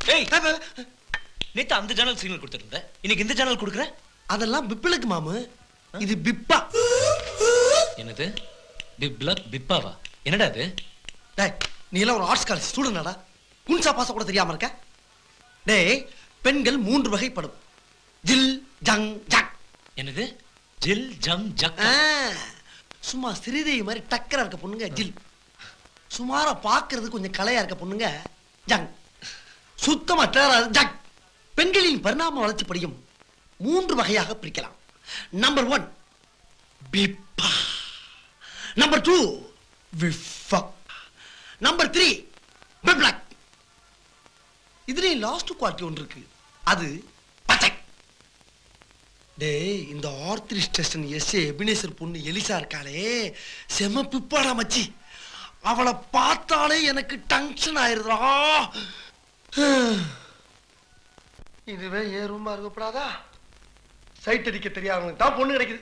ஏய் நேத்து அந்த சேனல் சிக்னல் கொடுத்துருந்த இன்னைக்கு இந்த சேனல் கொடுக்குற அதெல்லாம் பிப்பிளுக்கு மாமு இது பிப்பா என்னது பிப்ல பிப்பாவா என்னடா அது டேய் நீ எல்லாம் ஒரு ஆர்ட்ஸ் காலேஜ் ஸ்டூடெண்டாடா குன்சா பாச கூட தெரியாம இருக்க டேய் பெண்கள் மூன்று வகைப்படும் ஜில் ஜங் ஜக் என்னது ஜில் ஜங் ஜக் ஆ, சும்மா ஸ்ரீதேவி மாதிரி டக்கரா இருக்க பொண்ணுங்க ஜில் சுமாரா பார்க்கிறது கொஞ்சம் கலையா இருக்க பொண்ணுங்க ஜங் சுத்தமா டேரா ஜக் பெண்களின் பரிணாம வளர்ச்சி படியும் மூன்று வகையாக பிரிக்கலாம் நம்பர் ஒன் பிப்பா நம்பர் டூ விஃபா நம்பர் த்ரீ பிப்ளாக் இதுலயும் லாஸ்ட் குவாலிட்டி ஒன்று இருக்கு அது பச்சை டேய் இந்த ஆர்த்ரி ஸ்டேஷன் எஸ் ஏ எபினேசர் பொண்ணு எலிசா இருக்காளே செம பிப்பாடா மச்சி அவளை பார்த்தாலே எனக்கு டென்ஷன் ஆயிருதுடா இதுவே ஏன் ரூமா இருக்கப்படாதா சைட் அடிக்க தெரியாதவங்களுக்கு தான் பொண்ணு கிடைக்குது